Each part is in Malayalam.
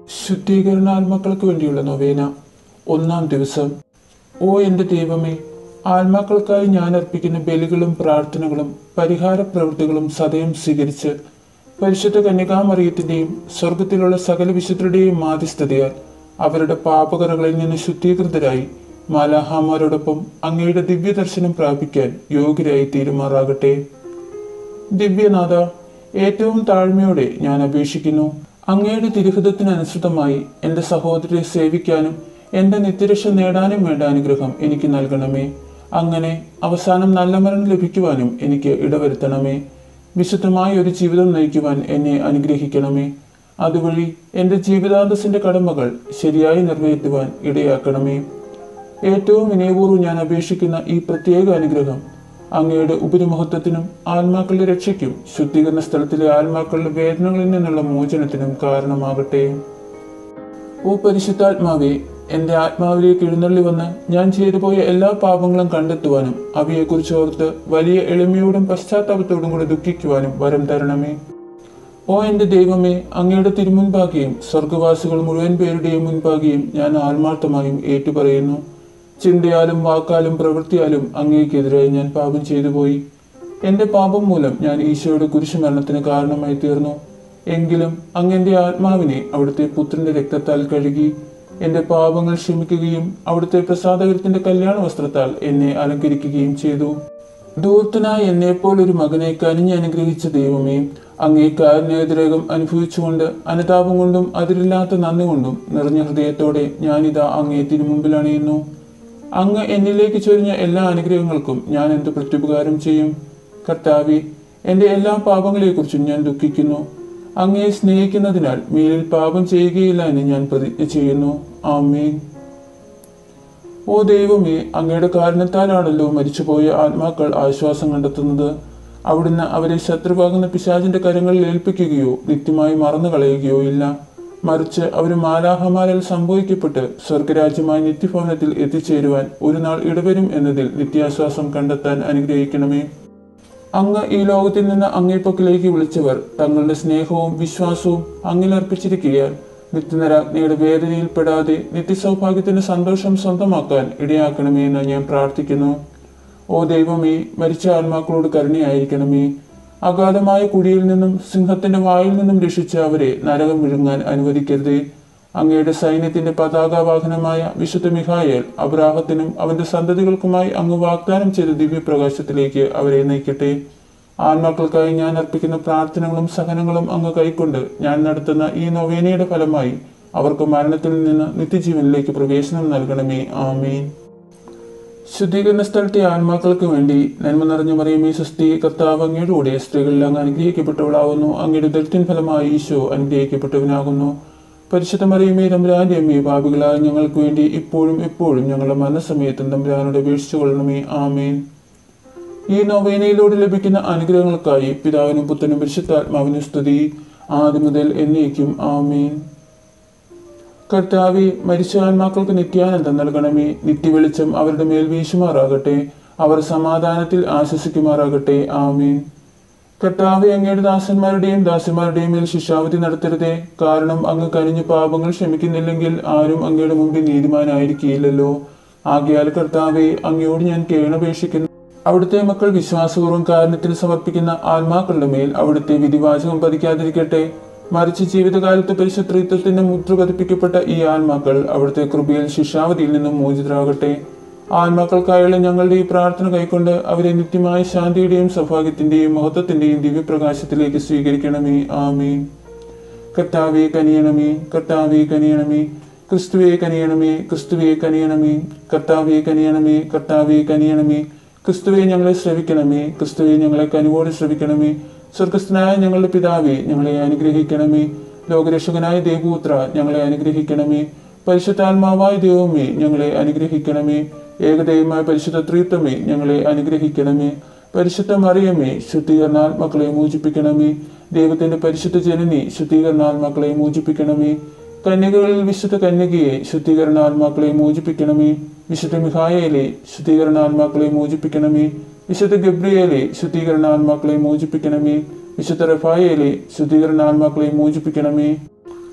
ശുദ്ധീകരണാത്മാക്കൾക്ക് വേണ്ടിയുള്ള നൊവേന ഒന്നാം ദിവസം ഓ എൻ്റെ ദൈവമേ ആത്മാക്കൾക്കായി ഞാൻ അർപ്പിക്കുന്ന ബലികളും പ്രാർത്ഥനകളും പരിഹാര പ്രവൃത്തികളും സദയം സ്വീകരിച്ച് പരിശുദ്ധ കന്യകാമറിയത്തിൻ്റെയും സ്വർഗത്തിലുള്ള സകല വിശുദ്ധരുടെയും മാധ്യസ്ഥതയാൽ അവരുടെ പാപകറകളിൽ നിന്ന് ശുദ്ധീകൃതരായി മാലാഹാമാരോടൊപ്പം അങ്ങയുടെ ദിവ്യദർശനം പ്രാപിക്കാൻ യോഗ്യരായി തീരുമാറാകട്ടെ ദിവ്യനാഥ ഏറ്റവും താഴ്മയോടെ ഞാൻ അപേക്ഷിക്കുന്നു അങ്ങയുടെ തിരുഹിതത്തിനനുസൃതമായി എൻ്റെ സഹോദരിയെ സേവിക്കാനും എൻ്റെ നിത്യരക്ഷ നേടാനും വേണ്ട അനുഗ്രഹം എനിക്ക് നൽകണമേ അങ്ങനെ അവസാനം നല്ല മരണം ലഭിക്കുവാനും എനിക്ക് ഇടവരുത്തണമേ വിശുദ്ധമായ ഒരു ജീവിതം നയിക്കുവാൻ എന്നെ അനുഗ്രഹിക്കണമേ അതുവഴി എൻ്റെ ജീവിതാന്തസ്സിൻ്റെ കടമകൾ ശരിയായി നിറവേറ്റുവാൻ ഇടയാക്കണമേ ഏറ്റവും വിനയപൂർവ്വം ഞാൻ അപേക്ഷിക്കുന്ന ഈ പ്രത്യേക അനുഗ്രഹം അങ്ങയുടെ ഉപരിമഹത്വത്തിനും ആത്മാക്കളുടെ രക്ഷയ്ക്കും ശുദ്ധീകരണ സ്ഥലത്തിലെ ആത്മാക്കളുടെ വേദനകളിൽ നിന്നുള്ള മോചനത്തിനും കാരണമാകട്ടെ ഓ പരിശുദ്ധാത്മാവേ എൻ്റെ ആത്മാവിലേക്ക് എഴുന്നള്ളി വന്ന് ഞാൻ ചെയ്തു പോയ എല്ലാ പാപങ്ങളും കണ്ടെത്തുവാനും അവയെക്കുറിച്ച് ഓർത്ത് വലിയ എളിമയോടും പശ്ചാത്താപത്തോടും കൂടെ ദുഃഖിക്കുവാനും വരം തരണമേ ഓ എൻ്റെ ദൈവമേ അങ്ങയുടെ തിരുമുൻപാകെയും സ്വർഗവാസികൾ മുഴുവൻ പേരുടെയും മുൻപാകെയും ഞാൻ ആത്മാർത്ഥമായും ഏറ്റുപറയുന്നു ചിന്തയാലും വാക്കാലും പ്രവൃത്തിയാലും അങ്ങേക്കെതിരായി ഞാൻ പാപം ചെയ്തു പോയി എൻ്റെ പാപം മൂലം ഞാൻ ഈശോയുടെ കുരിശുമരണത്തിന് കാരണമായി തീർന്നു എങ്കിലും അങ്ങെൻ്റെ ആത്മാവിനെ അവിടുത്തെ പുത്രന്റെ രക്തത്താൽ കഴുകി എൻ്റെ പാപങ്ങൾ ക്ഷമിക്കുകയും അവിടുത്തെ പ്രസാദകരത്തിന്റെ കല്യാണ വസ്ത്രത്താൽ എന്നെ അലങ്കരിക്കുകയും ചെയ്തു ദൂർത്തനായ എന്നെപ്പോലൊരു മകനെ കനിഞ്ഞ് അനുഗ്രഹിച്ച ദൈവമേ അങ്ങേ കാരുണ്യതിരകം അനുഭവിച്ചുകൊണ്ട് അനുതാപം കൊണ്ടും അതിരില്ലാത്ത നന്ദി കൊണ്ടും നിറഞ്ഞ ഹൃദയത്തോടെ ഞാനിതാ അങ്ങേ തിരുമുമ്പിൽ അണിയുന്നു അങ്ങ് എന്നിലേക്ക് ചൊരിഞ്ഞ എല്ലാ അനുഗ്രഹങ്ങൾക്കും ഞാൻ എന്ത് പ്രത്യുപകാരം ചെയ്യും കർത്താവി എൻ്റെ എല്ലാ പാപങ്ങളെക്കുറിച്ചും ഞാൻ ദുഃഖിക്കുന്നു അങ്ങയെ സ്നേഹിക്കുന്നതിനാൽ മേലിൽ പാപം ചെയ്യുകയില്ല എന്ന് ഞാൻ പ്രതിജ്ഞ ചെയ്യുന്നു ആമേൻ ഓ ദൈവമേ അങ്ങയുടെ കാരണത്താലാണല്ലോ മരിച്ചുപോയ ആത്മാക്കൾ ആശ്വാസം കണ്ടെത്തുന്നത് അവിടുന്ന് അവരെ ശത്രുവാകുന്ന പിശാചിന്റെ കരങ്ങളിൽ ഏൽപ്പിക്കുകയോ നിത്യമായി മറന്നു കളയുകയോ ഇല്ല മറിച്ച് അവർ മാലാഹമാരാൽ സംഭവിക്കപ്പെട്ട് സ്വർഗരാജ്യമായ നിത്യഭവനത്തിൽ എത്തിച്ചേരുവാൻ ഒരു നാൾ ഇടവരും എന്നതിൽ നിത്യാശ്വാസം കണ്ടെത്താൻ അനുഗ്രഹിക്കണമേ അങ്ങ് ഈ ലോകത്തിൽ നിന്ന് അങ്ങേപ്പക്കിലേക്ക് വിളിച്ചവർ തങ്ങളുടെ സ്നേഹവും വിശ്വാസവും അങ്ങിൽ അർപ്പിച്ചിരിക്കുകയാൽ നിത്യനരാജ്ഞയുടെ വേദനയിൽപ്പെടാതെ നിത്യസൗഭാഗ്യത്തിന്റെ സന്തോഷം സ്വന്തമാക്കാൻ ഇടയാക്കണമേ എന്ന് ഞാൻ പ്രാർത്ഥിക്കുന്നു ഓ ദൈവമേ മരിച്ച ആത്മാക്കളോട് കരുണയായിരിക്കണമേ അഗാധമായ കുഴിയിൽ നിന്നും സിംഹത്തിന്റെ വായിൽ നിന്നും രക്ഷിച്ച അവരെ നരകം വിഴുങ്ങാൻ അനുവദിക്കരുതേ അങ്ങയുടെ സൈന്യത്തിന്റെ പതാകവാഹനമായ വിശുദ്ധ മിഹായേൽ അബ്രാഹത്തിനും അവന്റെ സന്തതികൾക്കുമായി അങ്ങ് വാഗ്ദാനം ചെയ്ത ദിവ്യപ്രകാശത്തിലേക്ക് അവരെ നയിക്കട്ടെ ആത്മാക്കൾക്കായി ഞാൻ അർപ്പിക്കുന്ന പ്രാർത്ഥനകളും സഹനങ്ങളും അങ്ങ് കൈക്കൊണ്ട് ഞാൻ നടത്തുന്ന ഈ നൊവേനയുടെ ഫലമായി അവർക്ക് മരണത്തിൽ നിന്ന് നിത്യജീവനിലേക്ക് പ്രവേശനം നൽകണമേ ആമീൻ ശുദ്ധീകരണ സ്ഥലത്തെ ആത്മാക്കൾക്ക് വേണ്ടി നന്മ നിറഞ്ഞ മറിയമേ സുസ്ഥി കർത്താവ് അങ്ങയുടെ കൂടെ സ്ത്രീകളിൽ അങ്ങ് അനുഗ്രഹിക്കപ്പെട്ടവളാകുന്നു അങ്ങയുടെ ദൃത്തിൻ ഫലമായി ഈശോ അനുഗ്രഹിക്കപ്പെട്ടവനാകുന്നു പരിശുദ്ധ മറിയമേ തമ്പുരാന്റെ അമ്മയെ പാപികളായ ഞങ്ങൾക്ക് വേണ്ടി ഇപ്പോഴും എപ്പോഴും ഞങ്ങളുടെ മനസ്സമയത്തും തമ്പുരാനോട് അപേക്ഷിച്ചു കൊള്ളണമേ ആമേൻ ഈ നൊവേനയിലൂടെ ലഭിക്കുന്ന അനുഗ്രഹങ്ങൾക്കായി പിതാവിനും പുത്രനും പരിശുദ്ധാത്മാവിനും സ്തുതി ആദ്യം മുതൽ എന്നേക്കും ആമേൻ കർത്താവെ മരിച്ച ആത്മാക്കൾക്ക് നിത്യാനന്ദം നൽകണമേ നിത്യവെളിച്ചം അവരുടെ മേൽ വീശുമാറാകട്ടെ അവർ സമാധാനത്തിൽ ആശ്വസിക്കുമാറാകട്ടെ ആമീൻ കർത്താവെ അങ്ങയുടെ ദാസന്മാരുടെയും ദാസിമാരുടെയും മേൽ ശിക്ഷാവധി നടത്തരുതേ കാരണം അങ്ങ് കനിഞ്ഞ് പാപങ്ങൾ ക്ഷമിക്കുന്നില്ലെങ്കിൽ ആരും അങ്ങയുടെ മുമ്പിൽ നീതിമാനായിരിക്കില്ലല്ലോ ആകയാൽ കർത്താവെ അങ്ങയോട് ഞാൻ കേണപേക്ഷിക്കുന്നു അവിടുത്തെ മക്കൾ വിശ്വാസപൂർവ്വം കാരണത്തിന് സമർപ്പിക്കുന്ന ആത്മാക്കളുടെ മേൽ അവിടുത്തെ വിധിവാചകം പതിക്കാതിരിക്കട്ടെ മറിച്ച് ജീവിതകാലത്ത് പരിശുദ്ധത്വത്തിന്റെ മുദ്ര പതിപ്പിക്കപ്പെട്ട ഈ ആത്മാക്കൾ അവിടുത്തെ കൃപയിൽ ശിക്ഷാവധിയിൽ നിന്നും മോചിതരാകട്ടെ ആത്മാക്കൾക്കായുള്ള ഞങ്ങളുടെ ഈ പ്രാർത്ഥന കൈക്കൊണ്ട് അവരെ നിത്യമായ ശാന്തിയുടെയും സൗഭാഗ്യത്തിന്റെയും മഹത്വത്തിന്റെയും ദിവ്യപ്രകാശത്തിലേക്ക് സ്വീകരിക്കണമേ ആമീൻ കർത്താവെ കനിയണമേ കർത്താവെ കനിയണമേ ക്രിസ്തുവെ കനിയണമേ ക്രിസ്തുവെ കനിയണമേ കർത്താവെ കനിയണമേ കർത്താവെ കനിയണമേ ക്രിസ്തുവെ ഞങ്ങളെ ശ്രവിക്കണമേ ക്രിസ്തുവെ ഞങ്ങളെ കനിവോടെ ശ്രവിക്കണമേ സ്വർഗസ്ഥനായ ഞങ്ങളുടെ പിതാവെ ഞങ്ങളെ അനുഗ്രഹിക്കണമേ ലോകരക്ഷകനായ ദേവപുത്ര ഞങ്ങളെ അനുഗ്രഹിക്കണമേ പരിശുദ്ധാത്മാവായ ദൈവമേ ഞങ്ങളെ അനുഗ്രഹിക്കണമേ ഏകദൈവമായ പരിശുദ്ധ ത്രിത്വമേ ഞങ്ങളെ അനുഗ്രഹിക്കണമേ പരിശുദ്ധ മറിയമേ ശുദ്ധീകരണാത്മാക്കളെ മോചിപ്പിക്കണമേ ദൈവത്തിന്റെ പരിശുദ്ധ ജനനി ശുദ്ധീകരണാത്മാക്കളെ മോചിപ്പിക്കണമേ കന്യകകളിൽ വിശുദ്ധ കന്യകയെ ശുദ്ധീകരണാത്മാക്കളെ മോചിപ്പിക്കണമേ വിശുദ്ധ മിഹായയിലെ ശുദ്ധീകരണാത്മാക്കളെ മോചിപ്പിക്കണമേ വിശുദ്ധ ഗബ്രിയേലെ ശുദ്ധീകരണാത്മാക്കളെ മോചിപ്പിക്കണമേ വിശുദ്ധ റഫായേലെ ശുദ്ധീകരണാത്മാക്കളെ മോചിപ്പിക്കണമേ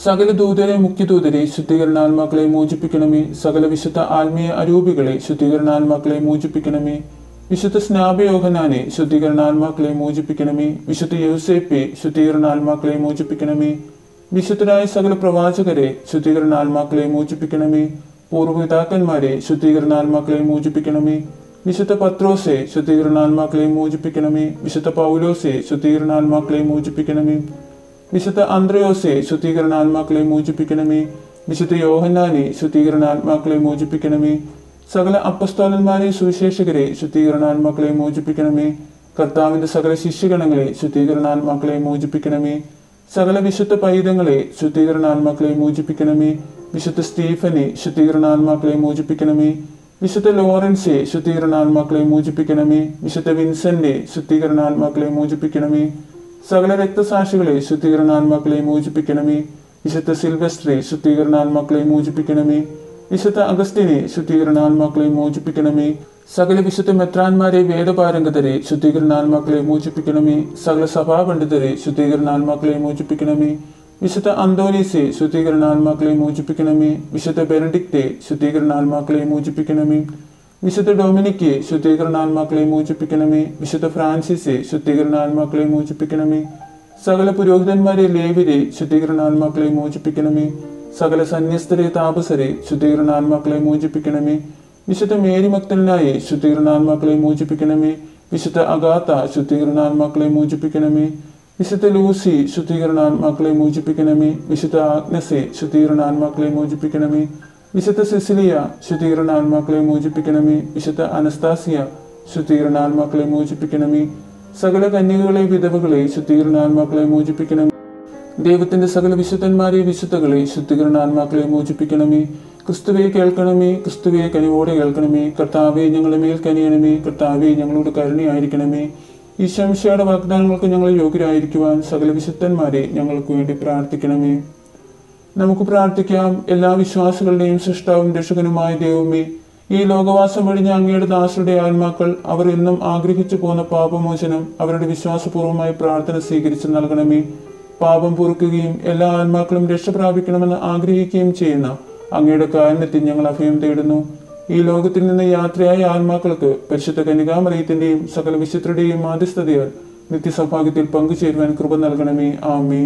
സകല ദൂതരെ മുഖ്യദൂതരെ ശുദ്ധീകരണാത്മാക്കളെ മോചിപ്പിക്കണമേ സകല വിശുദ്ധ ആത്മീയ അരൂപികളെ ശുദ്ധീകരണാത്മാക്കളെ മോചിപ്പിക്കണമേ വിശുദ്ധ സ്നാപയോഹനാനെ ശുദ്ധീകരണാത്മാക്കളെ മോചിപ്പിക്കണമേ വിശുദ്ധ യൗസേപ്പെ ശുദ്ധീകരണാത്മാക്കളെ മോചിപ്പിക്കണമേ വിശുദ്ധരായ സകല പ്രവാചകരെ ശുദ്ധീകരണാത്മാക്കളെ മോചിപ്പിക്കണമേ പൂർവ്വപിതാക്കന്മാരെ ശുദ്ധീകരണാത്മാക്കളെ മോചിപ്പിക്കണമേ വിശുദ്ധ പത്രോസെ ശുദ്ധീകരണാത്മാക്കളെ മോചിപ്പിക്കണമേ വിശുദ്ധ പൗലോസെ ശുദ്ധീകരണാത്മാക്കളെ മോചിപ്പിക്കണമേ വിശുദ്ധ അന്ത്രയോസെ ശുദ്ധീകരണാത്മാക്കളെ മോചിപ്പിക്കണമേ വിശുദ്ധ യോഹന്നാനെ ശുദ്ധീകരണാത്മാക്കളെ മോചിപ്പിക്കണമേ സകല അപ്പസ്തോലന്മാരെ സുവിശേഷകരെ ശുദ്ധീകരണാത്മാക്കളെ മോചിപ്പിക്കണമേ കർത്താവിന്റെ സകല ശിഷ്യഗണങ്ങളെ ശുദ്ധീകരണാത്മാക്കളെ മോചിപ്പിക്കണമേ സകല വിശുദ്ധ പൈതങ്ങളെ ശുദ്ധീകരണാത്മാക്കളെ മോചിപ്പിക്കണമേ വിശുദ്ധ സ്റ്റീഫനെ ശുദ്ധീകരണാത്മാക്കളെ മോചിപ്പിക്കണമേ വിശുദ്ധ ലോറൻസെ ശുദ്ധീകരണാത്മാക്കളെ മോചിപ്പിക്കണമേ വിശുദ്ധ വിൻസെന്റെ ശുദ്ധീകരണാത്മാക്കളെ മോചിപ്പിക്കണമേ സകല രക്തസാക്ഷികളെ ശുദ്ധീകരണാത്മാക്കളെ മോചിപ്പിക്കണമേ വിശുദ്ധ സിൽവസ്ട്രെ ശുദ്ധീകരണാത്മാക്കളെ മോചിപ്പിക്കണമേ വിശുദ്ധ അഗസ്റ്റിനെ ശുദ്ധീകരണാത്മാക്കളെ മോചിപ്പിക്കണമേ സകല വിശുദ്ധ മെത്രാന്മാരെ വേദപാരംഗതരെ ശുദ്ധീകരണാത്മാക്കളെ മോചിപ്പിക്കണമേ സകല സഭാപണ്ഡിതരെ ശുദ്ധീകരണാത്മാക്കളെ മോചിപ്പിക്കണമേ വിശുദ്ധ അന്തോനീസെ ശുദ്ധീകരണാത്മാക്കളെ മോചിപ്പിക്കണമേ വിശുദ്ധ ബെനഡിക്തെ ശുദ്ധീകരണാത്മാക്കളെ മോചിപ്പിക്കണമേ വിശുദ്ധ ഡൊമിനിക്ക് ശുദ്ധീകരണാത്മാക്കളെ മോചിപ്പിക്കണമേ വിശുദ്ധ ഫ്രാൻസിസെ ശുദ്ധീകരണാത്മാക്കളെ മോചിപ്പിക്കണമേ സകല പുരോഹിതന്മാരെ ലേവിരെ ശുദ്ധീകരണാത്മാക്കളെ മോചിപ്പിക്കണമേ സകല സന്യസ്തരെ താപസരെ ശുദ്ധീകരണാത്മാക്കളെ മോചിപ്പിക്കണമേ വിശുദ്ധ മേരി മക്തലിനായി ശുദ്ധീകരണാത്മാക്കളെ മോചിപ്പിക്കണമേ വിശുദ്ധ അഗാത്ത ശുദ്ധീകരണാത്മാക്കളെ മോചിപ്പിക്കണമേ വിശുദ്ധ ലൂസി ശുദ്ധീകരണാത്മാക്കളെ മോചിപ്പിക്കണമേ വിശുദ്ധ ആഗ്നസെ ശുദ്ധീകരണാത്മാക്കളെ മോചിപ്പിക്കണമേ വിശുദ്ധ സിസിലിയ ശുദ്ധീകരണാത്മാക്കളെ മോചിപ്പിക്കണമേ വിശുദ്ധ അനസ്താസിയ ശുദ്ധീകരണാത്മാക്കളെ മോചിപ്പിക്കണമേ സകല കന്യകകളെ വിധവകളെ ശുദ്ധീകരണാത്മാക്കളെ മോചിപ്പിക്കണമേ ദൈവത്തിന്റെ സകല വിശുദ്ധന്മാരെ വിശുദ്ധകളെ ശുദ്ധീകരണാത്മാക്കളെ മോചിപ്പിക്കണമേ ക്രിസ്തുവെ കേൾക്കണമേ ക്രിസ്തുവെ കനിവോടെ കേൾക്കണമേ കർത്താവെ ഞങ്ങളുടെ മേൽ കനിയണമേ കർത്താവെ ഞങ്ങളോട് കരുണയായിരിക്കണമേ ഈശംശയുടെ വാഗ്ദാനങ്ങൾക്ക് ഞങ്ങൾ യോഗ്യരായിരിക്കുവാൻ സകല വിശുദ്ധന്മാരെ ഞങ്ങൾക്ക് വേണ്ടി പ്രാർത്ഥിക്കണമേ നമുക്ക് പ്രാർത്ഥിക്കാം എല്ലാ വിശ്വാസികളുടെയും സൃഷ്ടാവും രക്ഷകനുമായ ദൈവമേ ഈ ലോകവാസം വെടിഞ്ഞ അങ്ങയുടെ ദാസരുടെ ആത്മാക്കൾ അവർ എന്നും ആഗ്രഹിച്ചു പോന്ന പാപമോചനം അവരുടെ വിശ്വാസപൂർവമായ പ്രാർത്ഥന സ്വീകരിച്ച് നൽകണമേ പാപം പൊറുക്കുകയും എല്ലാ ആത്മാക്കളും രക്ഷ പ്രാപിക്കണമെന്ന് ആഗ്രഹിക്കുകയും ചെയ്യുന്ന അങ്ങയുടെ കാരണത്തിൽ ഞങ്ങൾ അഭയം തേടുന്നു ഈ ലോകത്തിൽ നിന്ന് യാത്രയായ ആത്മാക്കൾക്ക് പരിശുദ്ധ കനികാമലയത്തിന്റെയും സകല വിശുദ്ധരുടെയും മാധ്യസ്ഥതയാൽ നിത്യസൗഭാഗ്യത്തിൽ പങ്കുചേരുവാൻ കൃപ നൽകണമേ ആമേൻ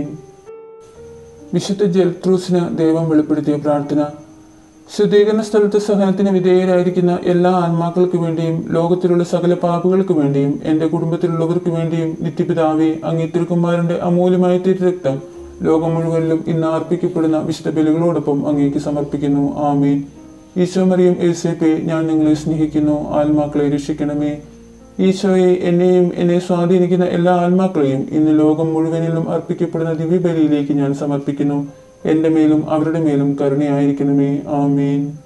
വിശുദ്ധ ജൽട്രൂസിന് ദൈവം വെളിപ്പെടുത്തിയ പ്രാർത്ഥന ശുദ്ധീകരണ സ്ഥലത്ത് സഹനത്തിന് വിധേയരായിരിക്കുന്ന എല്ലാ ആത്മാക്കൾക്ക് വേണ്ടിയും ലോകത്തിലുള്ള സകല പാപങ്ങൾക്ക് വേണ്ടിയും എൻ്റെ കുടുംബത്തിലുള്ളവർക്ക് വേണ്ടിയും നിത്യപിതാവെ അങ്ങേ തിരുക്കുമാരൻ്റെ അമൂല്യമായ തിരുരക്തം ലോകം മുഴുവനിലും ഇന്ന് അർപ്പിക്കപ്പെടുന്ന വിശുദ്ധ ബലികളോടൊപ്പം അങ്ങേക്ക് സമർപ്പിക്കുന്നു ആമീൻ ഈശോമറിയും ഏസേപ്പെ ഞാൻ നിങ്ങളെ സ്നേഹിക്കുന്നു ആത്മാക്കളെ രക്ഷിക്കണമേ ഈശോയെ എന്നെയും എന്നെ സ്വാധീനിക്കുന്ന എല്ലാ ആത്മാക്കളെയും ഇന്ന് ലോകം മുഴുവനിലും അർപ്പിക്കപ്പെടുന്ന ദിവ്യബലിയിലേക്ക് ഞാൻ സമർപ്പിക്കുന്നു എൻ്റെ മേലും അവരുടെ മേലും കരുണയായിരിക്കണമേ ആമീൻ